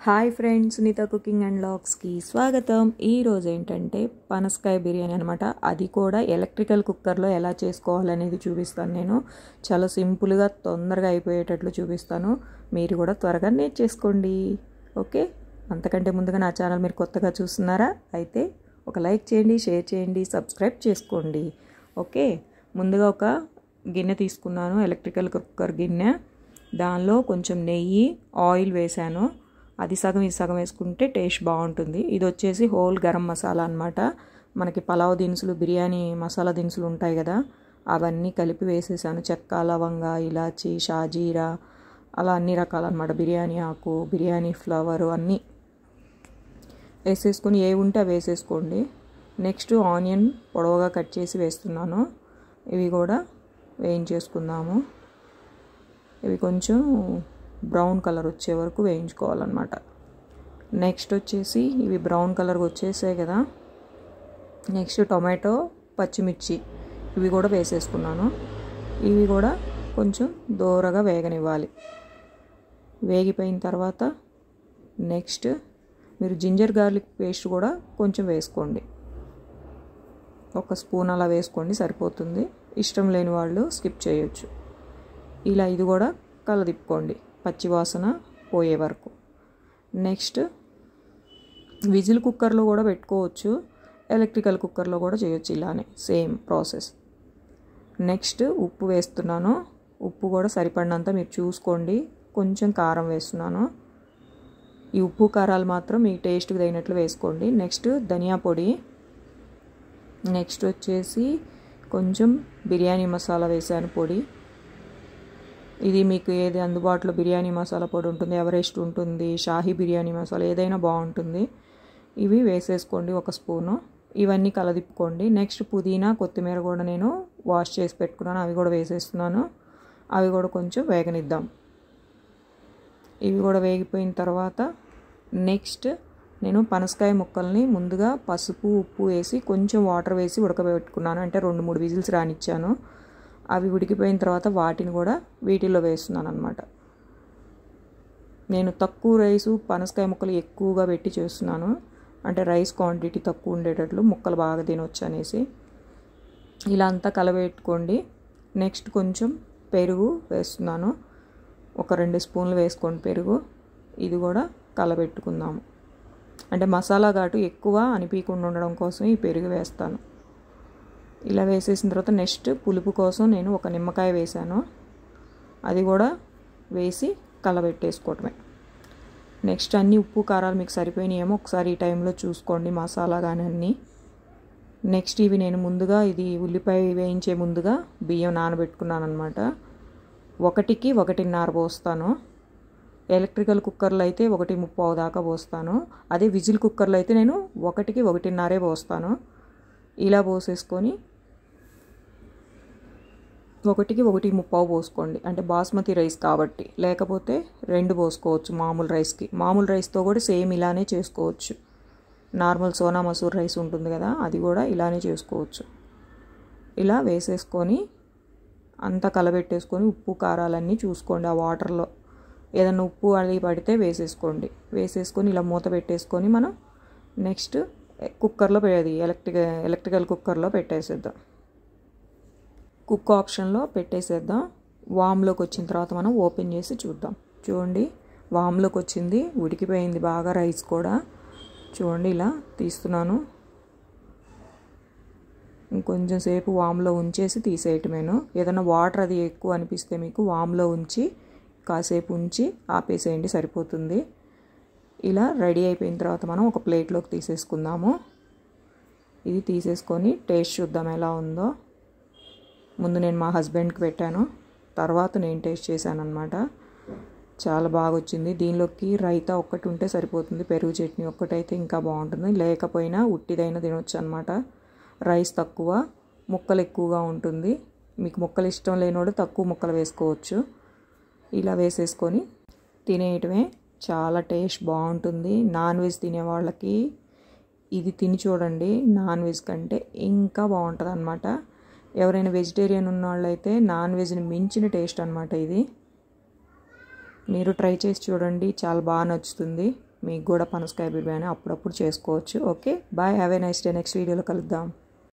hi friends Sunitha cooking and లాగ్స్కి స్వాగతం ఈరోజు ఏంటంటే పనసకాయ బిర్యానీ అనమాట అది కూడా ఎలక్ట్రికల్ కుక్కర్లో ఎలా చేసుకోవాలనేది చూపిస్తాను నేను చాలా సింపుల్గా తొందరగా అయిపోయేటట్లు చూపిస్తాను మీరు కూడా త్వరగా నేర్చేసుకోండి ఓకే అంతకంటే ముందుగా నా ఛానల్ మీరు కొత్తగా చూస్తున్నారా అయితే ఒక లైక్ చేయండి షేర్ చేయండి సబ్స్క్రైబ్ చేసుకోండి ఓకే ముందుగా ఒక గిన్నె తీసుకున్నాను ఎలక్ట్రికల్ కుక్కర్ గిన్నె దానిలో కొంచెం నెయ్యి ఆయిల్ వేశాను అది సగం ఇది సగం వేసుకుంటే టేస్ట్ బాగుంటుంది ఇది వచ్చేసి హోల్ గరం మసాలా అనమాట మనకి పలావ్ దినుసులు బిర్యానీ మసాలా దినుసులు ఉంటాయి కదా అవన్నీ కలిపి వేసేసాను చెక్క లవంగ ఇలాచి షాజీరా అలా అన్ని రకాలన్నమాట బిర్యానీ ఆకు బిర్యానీ ఫ్లవర్ అన్నీ వేసేసుకొని ఏ ఉంటే అవి వేసేసుకోండి నెక్స్ట్ ఆనియన్ పొడవుగా కట్ చేసి వేస్తున్నాను ఇవి కూడా వేయించేసుకుందాము ఇవి కొంచెం బ్రౌన్ కలర్ వచ్చే వరకు వేయించుకోవాలన్నమాట నెక్స్ట్ వచ్చేసి ఇవి బ్రౌన్ కలర్ వచ్చేసాయి కదా నెక్స్ట్ టొమాటో పచ్చిమిర్చి ఇవి కూడా వేసేసుకున్నాను ఇవి కూడా కొంచెం దూరగా వేగనివ్వాలి వేగిపోయిన తర్వాత నెక్స్ట్ మీరు జింజర్ గార్లిక్ పేస్ట్ కూడా కొంచెం వేసుకోండి ఒక స్పూన్ అలా వేసుకోండి సరిపోతుంది ఇష్టం లేని వాళ్ళు స్కిప్ చేయొచ్చు ఇలా ఇది కూడా కలదిప్పుకోండి పచ్చివాసన పోయే వరకు నెక్స్ట్ విజిల్ కుక్కర్లో కూడా పెట్టుకోవచ్చు ఎలక్ట్రికల్ కుక్కర్లో కూడా చేయొచ్చు ఇలానే సేమ్ ప్రాసెస్ నెక్స్ట్ ఉప్పు వేస్తున్నాను ఉప్పు కూడా సరిపడినంత మీరు చూసుకోండి కొంచెం కారం వేస్తున్నాను ఈ ఉప్పు కారాలు మాత్రం మీ టేస్ట్కి తగినట్లు వేసుకోండి నెక్స్ట్ ధనియా పొడి నెక్స్ట్ వచ్చేసి కొంచెం బిర్యానీ మసాలా వేసాను పొడి ఇది మీకు ఏది అందుబాటులో బిర్యానీ మసాలా పొడి ఉంటుంది ఎవరెస్ట్ ఉంటుంది షాహీ బిర్యానీ మసాలా ఏదైనా బాగుంటుంది ఇవి వేసేసుకోండి ఒక స్పూను ఇవన్నీ కలదిప్పుకోండి నెక్స్ట్ పుదీనా కొత్తిమీర కూడా నేను వాష్ చేసి పెట్టుకున్నాను అవి కూడా వేసేస్తున్నాను అవి కూడా కొంచెం వేగనిద్దాం ఇవి కూడా వేగిపోయిన తర్వాత నెక్స్ట్ నేను పనసకాయ ముక్కల్ని ముందుగా పసుపు ఉప్పు వేసి కొంచెం వాటర్ వేసి ఉడకబెట్టుకున్నాను అంటే రెండు మూడు విజిల్స్ రానిచ్చాను అవి ఉడికిపోయిన తర్వాత వాటిని కూడా వీటిల్లో వేస్తున్నాను అనమాట నేను తక్కువ రైసు పనసకాయ ముక్కలు ఎక్కువగా పెట్టి చేస్తున్నాను అంటే రైస్ క్వాంటిటీ తక్కువ ఉండేటట్లు ముక్కలు బాగా తినొచ్చు అనేసి ఇలా అంతా కలబెట్టుకోండి నెక్స్ట్ కొంచెం పెరుగు వేస్తున్నాను ఒక రెండు స్పూన్లు వేసుకోండి పెరుగు ఇది కూడా కలబెట్టుకుందాము అంటే మసాలా ఘాటు ఎక్కువ అనిపించకుండా ఉండడం కోసం ఈ పెరుగు వేస్తాను ఇలా వేసేసిన తర్వాత నెక్స్ట్ పులుపు కోసం నేను ఒక నిమ్మకాయ వేసాను అది కూడా వేసి కలబెట్టేసుకోవటమే నెక్స్ట్ అన్ని ఉప్పు కారాలు మీకు సరిపోయినాయేమో ఒకసారి ఈ టైంలో చూసుకోండి మసాలా కానీ అన్నీ నెక్స్ట్ ఇవి నేను ముందుగా ఇది ఉల్లిపాయ వేయించే ముందుగా బియ్యం నానబెట్టుకున్నాను అనమాట ఒకటికి ఒకటిన్నర పోస్తాను ఎలక్ట్రికల్ కుక్కర్లో అయితే ఒకటి ముప్పావు దాకా పోస్తాను అదే విజిల్ కుక్కర్లో అయితే నేను ఒకటికి ఒకటిన్నరే పోస్తాను ఇలా పోసేసుకొని ఒకటికి ఒకటి ముప్పావు పోసుకోండి అంటే బాస్మతి రైస్ కాబట్టి లేకపోతే రెండు పోసుకోవచ్చు మామూలు రైస్కి మామూలు రైస్తో కూడా సేమ్ ఇలానే చేసుకోవచ్చు నార్మల్ సోనా మసూర్ రైస్ ఉంటుంది కదా అది కూడా ఇలానే చేసుకోవచ్చు ఇలా వేసేసుకొని అంతా కలబెట్టేసుకొని ఉప్పు కారాలన్నీ చూసుకోండి ఆ వాటర్లో ఏదైనా ఉప్పు అది పడితే వేసేసుకోండి వేసేసుకొని ఇలా మూత పెట్టేసుకొని మనం నెక్స్ట్ కుక్కర్లో అది ఎలక్ట్రిక ఎలక్ట్రికల్ కుక్కర్లో పెట్టేసేద్దాం కుక్ ఆప్షన్లో పెట్టేసేద్దాం వామ్లోకి వచ్చిన తర్వాత మనం ఓపెన్ చేసి చూద్దాం చూడండి వామ్లోకి వచ్చింది ఉడికిపోయింది బాగా రైస్ కూడా చూడండి ఇలా తీస్తున్నాను ఇంకొంచెం సేపు వామ్లో ఉంచేసి తీసేయటమేను ఏదైనా వాటర్ అది ఎక్కువ అనిపిస్తే మీకు వామ్లో ఉంచి కాసేపు ఉంచి ఆపేసేయండి సరిపోతుంది ఇలా రెడీ అయిపోయిన తర్వాత మనం ఒక ప్లేట్లోకి తీసేసుకుందాము ఇది తీసేసుకొని టేస్ట్ చూద్దాం ఎలా ఉందో ముందు నేను మా హస్బెండ్కి పెట్టాను తర్వాత నేను టేస్ట్ చేశాను అనమాట చాలా బాగా వచ్చింది దీనిలోకి రైతా ఒక్కటి ఉంటే సరిపోతుంది పెరుగు చట్నీ ఒక్కటైతే ఇంకా బాగుంటుంది లేకపోయినా ఉట్టిదైనా తినొచ్చు అనమాట రైస్ తక్కువ ముక్కలు ఎక్కువగా ఉంటుంది మీకు ముక్కలు ఇష్టం లేనివాడు తక్కువ ముక్కలు వేసుకోవచ్చు ఇలా వేసేసుకొని తినేయటమే చాలా టేస్ట్ బాగుంటుంది నాన్ వెజ్ తినే వాళ్ళకి ఇది తిని చూడండి నాన్ వెజ్ కంటే ఇంకా బాగుంటుంది అనమాట ఎవరైనా వెజిటేరియన్ ఉన్న వాళ్ళైతే నాన్ వెజ్ని మించిన టేస్ట్ అనమాట ఇది మీరు ట్రై చేసి చూడండి చాలా బాగా నచ్చుతుంది మీకు కూడా పనసకాయ బిర్యానీ అప్పుడప్పుడు చేసుకోవచ్చు okay bye have a nice day next వీడియోలో కలుద్దాం